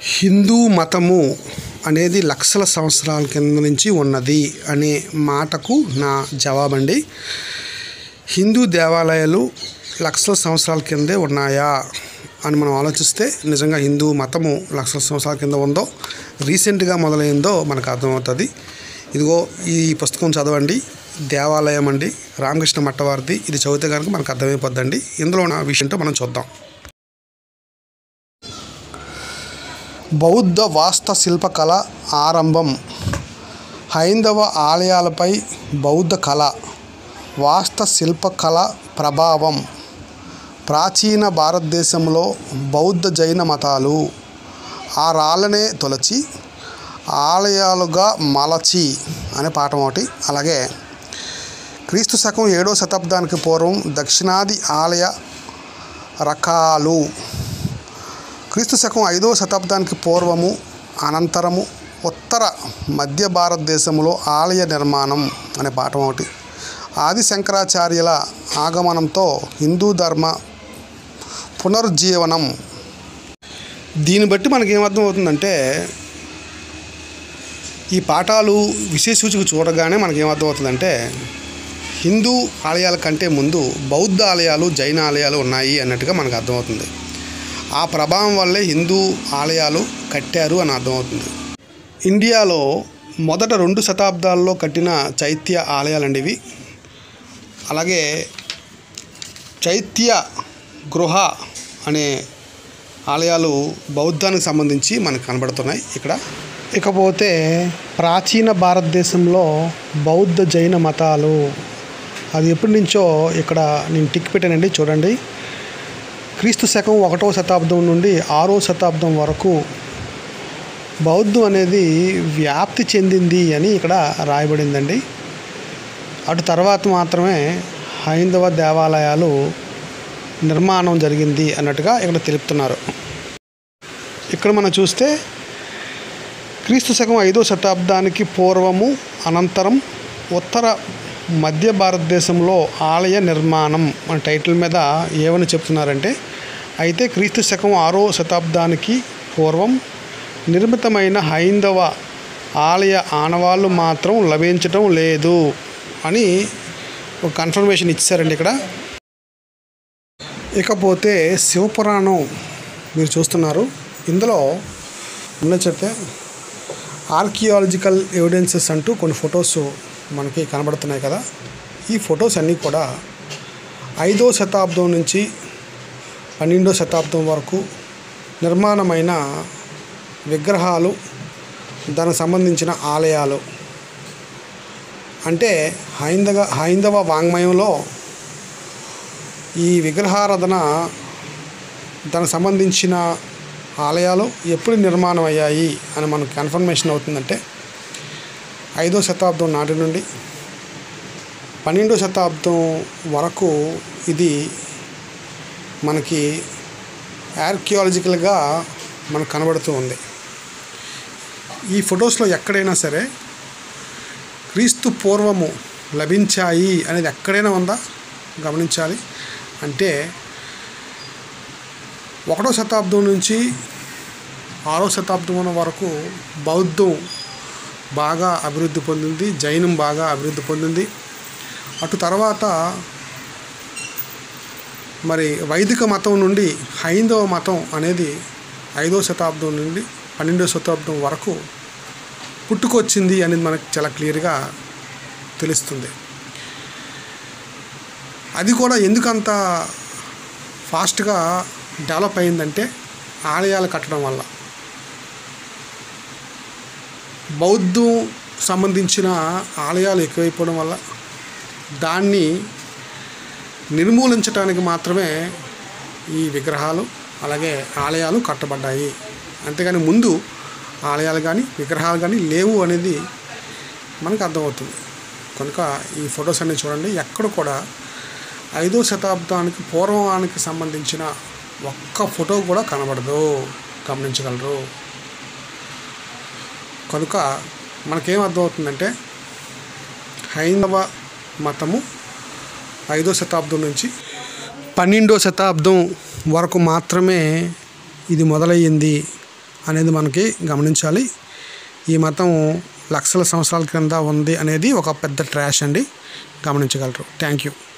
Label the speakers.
Speaker 1: హిందూ మతము అనేది లక్షల సంవత్సరాల కింద నుంచి ఉన్నది అనే మాటకు నా జవాబండి హిందూ దేవాలయాలు లక్షల సంవత్సరాల కిందే ఉన్నాయా అని మనం ఆలోచిస్తే నిజంగా హిందూ మతము లక్షల సంవత్సరాల కింద ఉందో రీసెంట్గా మొదలైందో మనకు అర్థమవుతుంది ఇదిగో ఈ పుస్తకం చదవండి దేవాలయం అండి రామకృష్ణ మట్టవారిది ఇది చదివితే కనుక మనకు అర్థమైపోద్దండి ఇందులో ఉన్న విషయంతో మనం చూద్దాం బౌద్ధ వాస్త శిల్పకళ ఆరంభం హైందవ ఆలయాలపై బౌద్ధ కళ వాస్త శిల్పకళ ప్రభావం ప్రాచీన భారతదేశంలో బౌద్ధ జైన మతాలు ఆ రాళ్ళనే తొలచి ఆలయాలుగా మలచి అనే పాఠం ఒకటి అలాగే క్రీస్తు శకం ఏడో శతాబ్దానికి పూర్వం దక్షిణాది ఆలయ రకాలు క్రీస్తు శకం ఐదవ శతాబ్దానికి పూర్వము అనంతరము ఉత్తర మధ్య భారతదేశంలో ఆలయ నిర్మాణం అనే పాఠం ఒకటి ఆది శంకరాచార్యుల ఆగమనంతో హిందూ ధర్మ పునరుజ్జీవనం దీన్ని బట్టి మనకి ఏమర్థం అవుతుందంటే ఈ పాఠాలు విశేష సూచిక చూడగానే మనకి ఏమర్థం అవుతుందంటే హిందూ ఆలయాల కంటే ముందు బౌద్ధ ఆలయాలు జైన ఆలయాలు ఉన్నాయి అన్నట్టుగా మనకు అర్థమవుతుంది ఆ ప్రభావం వల్లే హిందూ ఆలయాలు కట్టారు అని అర్థమవుతుంది ఇండియాలో మొదట రెండు శతాబ్దాల్లో కట్టిన చైత్య ఆలయాలండి ఇవి అలాగే చైత్య గృహ అనే ఆలయాలు బౌద్ధానికి సంబంధించి మనకు కనబడుతున్నాయి ఇక్కడ ఇకపోతే ప్రాచీన భారతదేశంలో బౌద్ధ జైన మతాలు అది ఎప్పటి నుంచో ఇక్కడ నేను టిక్ పెట్టానండి చూడండి క్రీస్తు శకం ఒకటో శతాబ్దం నుండి ఆరో శతాబ్దం వరకు బౌద్ధం అనేది వ్యాప్తి చెందింది అని ఇక్కడ రాయబడిందండి అటు తర్వాత మాత్రమే హైందవ దేవాలయాలు నిర్మాణం జరిగింది అన్నట్టుగా ఇక్కడ తెలుపుతున్నారు ఇక్కడ మనం చూస్తే క్రీస్తు శకం ఐదో శతాబ్దానికి పూర్వము అనంతరం ఉత్తర మధ్య భారతదేశంలో ఆలయ నిర్మాణం అనే టైటిల్ మీద ఏమని చెప్తున్నారంటే అయితే క్రీస్తు శకం ఆరో శతాబ్దానికి పూర్వం నిర్మితమైన హైందవ ఆలయ ఆనవాళ్ళు మాత్రం లభించటం లేదు అని ఒక కన్ఫర్మేషన్ ఇచ్చారండి ఇక్కడ ఇకపోతే శివపురాణం మీరు చూస్తున్నారు ఇందులో ఉన్న చెప్తే ఆర్కియాలజికల్ ఎవిడెన్సెస్ అంటూ కొన్ని ఫొటోస్ మనకి కనబడుతున్నాయి కదా ఈ ఫొటోస్ అన్నీ కూడా ఐదో శతాబ్దం నుంచి పన్నెండో శతాబ్దం వరకు నిర్మాణమైన విగ్రహాలు దానికి సంబంధించిన ఆలయాలు అంటే హైందవ హైందవ వాంగ్మయంలో ఈ విగ్రహారాధన దానికి సంబంధించిన ఆలయాలు ఎప్పుడు నిర్మాణం అయ్యాయి అని మనకు కన్ఫర్మేషన్ అవుతుందంటే ఐదో శతాబ్దం నాటి నుండి పన్నెండో శతాబ్దం వరకు ఇది మనకి ఆర్కియాలజికల్గా మనకు కనబడుతూ ఉంది ఈ ఫొటోస్లో ఎక్కడైనా సరే క్రీస్తు పూర్వము లభించాయి అనేది ఎక్కడైనా ఉందా గమనించాలి అంటే ఒకటో శతాబ్దం నుంచి ఆరో శతాబ్దం వరకు బౌద్ధం బాగా అభివృద్ధి పొందింది జైనం బాగా అభివృద్ధి పొందింది అటు తర్వాత మరి వైదిక మతం నుండి హైందవ మతం అనేది ఐదో శతాబ్దం నుండి పన్నెండో శతాబ్దం వరకు పుట్టుకొచ్చింది అనేది మనకు చాలా క్లియర్గా తెలుస్తుంది అది కూడా ఎందుకంత ఫాస్ట్గా డెవలప్ అయిందంటే ఆలయాలు కట్టడం వల్ల బౌద్ధం సంబంధించిన ఆలయాలు ఎక్కువైపోవడం వల్ల దాన్ని నిర్మూలించడానికి మాత్రమే ఈ విగ్రహాలు అలాగే ఆలయాలు కట్టబడ్డాయి అంతేగాని ముందు ఆలయాలు కానీ విగ్రహాలు కానీ లేవు అనేది మనకు అర్థమవుతుంది కనుక ఈ ఫొటోస్ అన్నీ చూడండి ఎక్కడ కూడా ఐదో శతాబ్దానికి పూర్వానికి సంబంధించిన ఒక్క ఫోటో కూడా కనబడదు గమనించగలరు కనుక మనకేం అర్థమవుతుందంటే హైందవ మతము ఐదో శతాబ్దం నుంచి పన్నెండో శతాబ్దం వరకు మాత్రమే ఇది మొదలయ్యింది అనేది మనకి గమనించాలి ఈ మతం లక్షల సంవత్సరాల క్రింద ఉంది అనేది ఒక పెద్ద ట్రాష్ అండి గమనించగలరు థ్యాంక్ యూ